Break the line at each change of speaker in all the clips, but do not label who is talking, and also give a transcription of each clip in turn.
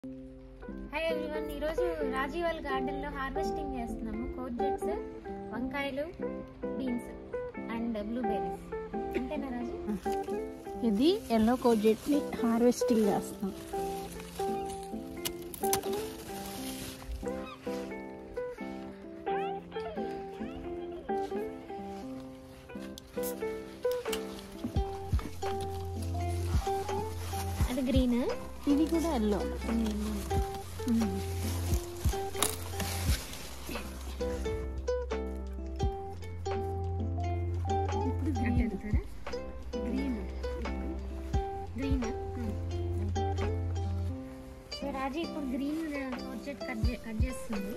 hi everyone ఈరోజు రాజీవ్ వాళ్ళ గార్డెన్లో హార్వెస్టింగ్ చేస్తున్నాము కోర్జెట్స్ వంకాయలు బీన్స్ అండ్ బ్లూబెర్రీస్ అంతేనా రాజు
ఇది ఎల్లో కోజెట్ని హార్వెస్టింగ్ చేస్తాం
అది గ్రీన్
ఇది కూడా ఎల్లో ఇప్పుడు green green
green so Raju ఇప్పుడు గ్రీన్ కోర్జెట్ కట్ కట్ చేస్తుంది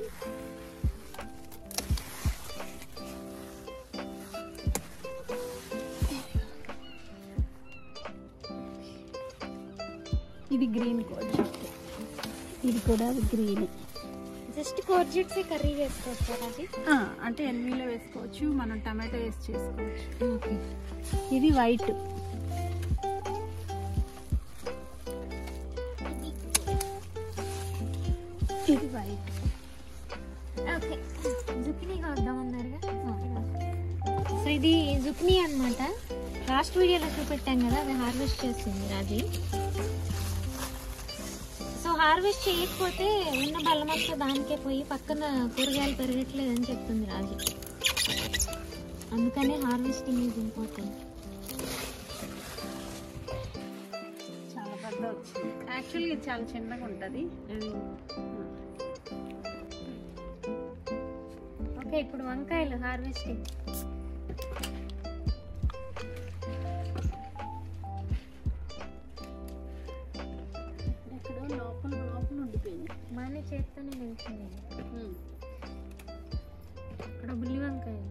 ఇది గ్రీన్ కోజెట్ ఇది కూడా గ్రీన్
జస్ట్ కోర్జెట్స్ కర్రీ చేసుకోవచ్చు రాజు
అంటే ఎన్వీలో వేసుకోవచ్చు మనం టమాటో వేసి చేసుకోవచ్చు
ఓకే
ఇది వైట్ ఇది వైట్
ఓకే జుక్నీ వద్దామన్నారుగా సో ఇది జుక్నీ అన్నమాట లాస్ట్ వీడియోలో చూపెట్టాం కదా అది హార్వెస్ట్ చేస్తుంది రాజీ సో హార్వెస్ట్ చేయకపోతే ఉన్న బలం అంతా దానికే పోయి పక్కన కూరగాయలు పెరగట్లేదని చెప్తుంది రాజీ అందుకనే హార్వెస్టింగ్ ఈజ్ ఇంపార్టెంట్
చాలా పెద్ద వచ్చింది యాక్చువల్లీ ఇది చాలా చిన్నగా ఉంటుంది
ఓకే ఇప్పుడు వంకాయలు హార్వెస్టింగ్
ఎక్కడో లోపల లోపల ఉండిపోయింది
మన చేత్తోనే వెళ్తుంది ఇక్కడ బుల్లి వంకాయలు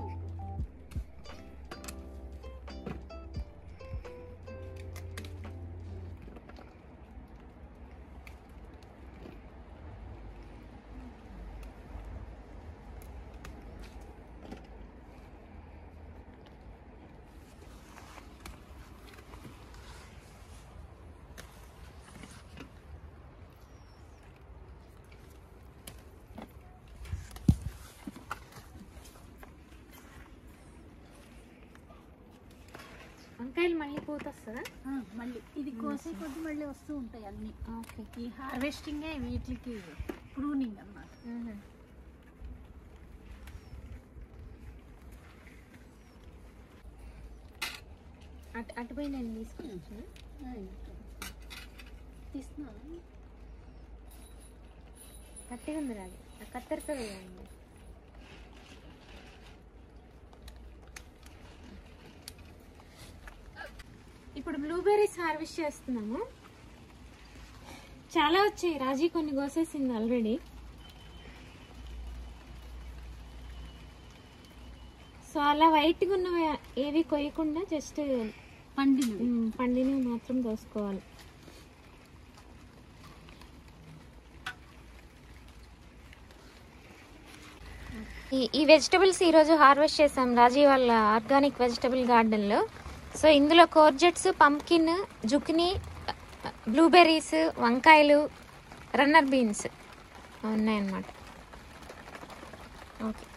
వంకాయలు మళ్ళీ పూత వస్తుందా
మళ్ళీ ఇది కోసే కొద్ది మళ్ళీ వస్తూ ఉంటాయి అన్ని
ఓకే
ఈ హార్వెస్టింగే వీటికి ప్రూనింగ్ అన్నమాట
అటు అటుపోయి నేను తీసుకోవచ్చు
తీస్తున్నా
గట్టిగా ఉంది రాదు ఆ కత్తెరతో వేయండి ఇప్పుడు బ్లూబెర్రీస్ హార్వెస్ట్ చేస్తున్నాము చాలా వచ్చాయి రాజీ కొన్ని కోసేసింది ఆల్రెడీ సో అలా వైట్గా ఉన్నవి ఏవి కొయ్యకుండా జస్ట్
పండినవి
పండినవి మాత్రం కోసుకోవాలి ఈ- ఈ వెజిటబుల్స్ ఈరోజు హార్వెస్ట్ చేసాం రాజీవ్ వాళ్ళ ఆర్గానిక్ వెజిటబుల్ గార్డెన్లో సో ఇందులో కోర్జెట్స్ పంకిన్ జుకినీ బ్లూబెర్రీస్ వంకాయలు రన్నర్ బీన్స్ ఉన్నాయన్నమాట ఓకే